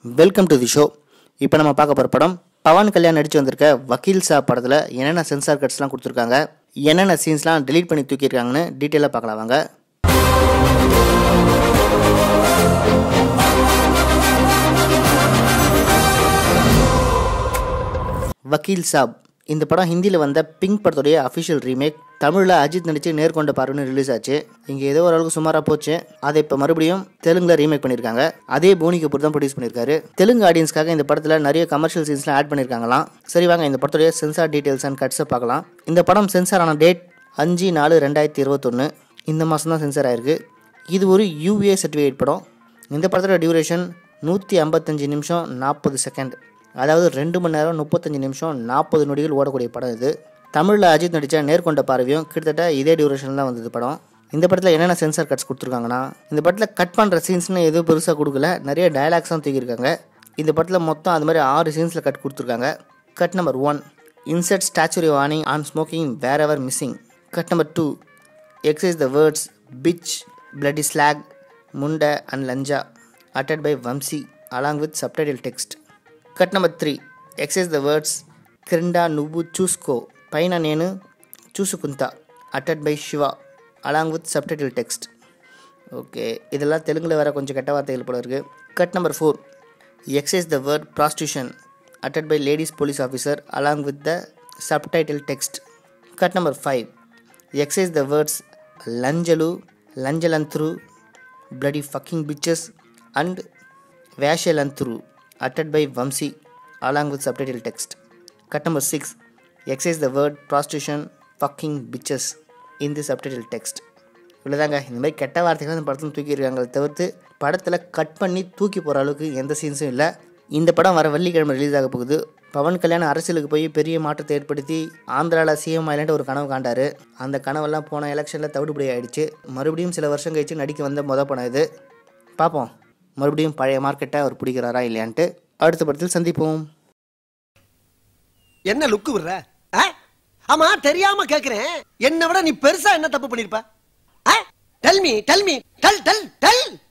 Welcome to the show இப்போ நம்ம பார்க்க போகிற படம் பவன் கல்யாண் நடிச்சு வந்திருக்க வக்கீல் சா படத்தில் என்னென்ன சென்சார் கட்ஸ்லாம் கொடுத்துருக்காங்க என்னென்ன சீன்ஸ்லாம் delete பண்ணி தூக்கியிருக்காங்கன்னு டீட்டெயிலாக பார்க்கலாம் வாங்க வக்கீல் சாப் இந்த படம் ஹிந்தியில் வந்த பிங்க் படத்துடைய அஃபிஷியல் ரீமேக் தமிழில் அஜித் நடித்து நேர்கொண்ட பார்வைன்னு ரிலீஸ் ஆச்சு இங்கே ஏதோ ஓரளவுக்கு சுமாராக போச்சு அதை இப்போ மறுபடியும் தெலுங்கில் ரீமேக் பண்ணியிருக்காங்க அதே போனி கபூர் தான் ப்ரொடியூஸ் பண்ணியிருக்காரு தெலுங்கு ஆடியன்ஸ்க்காக இந்த படத்தில் நிறைய கமர்ஷியல் சீன்ஸ்லாம் ஆட் பண்ணியிருக்காங்களாம் சரி வாங்க இந்த படத்துடைய சென்சார் டீட்டெயில்ஸ் அண்ட் கட்ஸை பார்க்கலாம் இந்த படம் சென்சார் ஆன டேட் அஞ்சு நாலு ரெண்டாயிரத்தி இருபத்தொன்று இந்த மாதம் தான் சென்சார் ஆயிருக்கு இது ஒரு யூஏ சர்டிஃபிகேட் படம் இந்த படத்தோட டியூரேஷன் நூற்றி ஐம்பத்தஞ்சு நிமிஷம் நாற்பது செகண்ட் அதாவது ரெண்டு மணி நேரம் முப்பத்தஞ்சு நிமிஷம் நாற்பது நொடிகள் ஓடக்கூடிய படம் இது தமிழில் அஜித் நடித்த நேர்கொண்ட பார்வையும் கிட்டத்தட்ட இதே டியூரேஷன் தான் வந்தது படம் இந்த படத்தில் என்னென்ன சென்சார் கட்ஸ் கொடுத்துருக்காங்கன்னா இந்த படத்தில் கட் பண்ணுற சீன்ஸ்னு எதுவும் பெருசாக கொடுக்கல நிறைய டயலாக்ஸும் தூக்கியிருக்காங்க இந்த படத்தில் மொத்தம் அது மாதிரி ஆறு சீன்ஸில் கட் கொடுத்துருக்காங்க cut number one insert statutory warning on smoking wherever missing cut number two excise the words bitch bloody slag முண்டை அண்ட் லஞ்சா uttered by Vamsi along with subtitle text. Cut number 3. Exercise the words Krinda Nubu Chusko Paina Nenu Chusukunta uttered by Shiva along with subtitle text. Okay இதெல்லாம் தெலுங்கில் வேறு கொஞ்சம் கெட்ட வார்த்தைகள் போல இருக்குது cut number four excise the word prostitution அட்டட் by ladies police officer along with the subtitle text cut number five excise the words லஞ்சலு லஞ்சலந்த்ரு bloody fucking bitches and Vashalanturu uttered by Vamsi along with subtitle text. Cut number 6. Excise the word prostitution fucking bitches in the subtitle text. இவ்வளோதாங்க இந்த மாதிரி கெட்ட வார்த்தைகள் அந்த படத்தில் தூக்கியிருக்காங்களே தவிர்த்து படத்தில் கட் பண்ணி தூக்கி போகிற அளவுக்கு எந்த சீன்ஸும் இல்லை இந்த படம் வர வெள்ளிக்கிழமை ரிலீஸ் ஆக போகுது பவன் கல்யாணம் அரசியலுக்கு போய் பெரிய மாற்றத்தை ஏற்படுத்தி ஆந்திராவில் சிஎம் ஆயிலண்ட் ஒரு கனவு காண்டாரு அந்த கனவெல்லாம் போன எலெக்ஷனில் தவிடுபடி ஆயிடுச்சு மறுபடியும் சில வருஷம் கழிச்சு நடிக்க வந்த மொதல் படம் இது பார்ப்போம் மறுபடியும் பழைய மார்க்கெட்டை அவர் பிடிக்கிறாரா இல்லையான்ட்டு அடுத்த படத்தில் சந்திப்போம் என்ன லுக்கு விடுற ஆ? ஆமா தெரியாம கேக்குறேன் என்னை விட நீ பெருசா என்ன தப்பு பண்ணிருப்ப tell me tell me tell tell del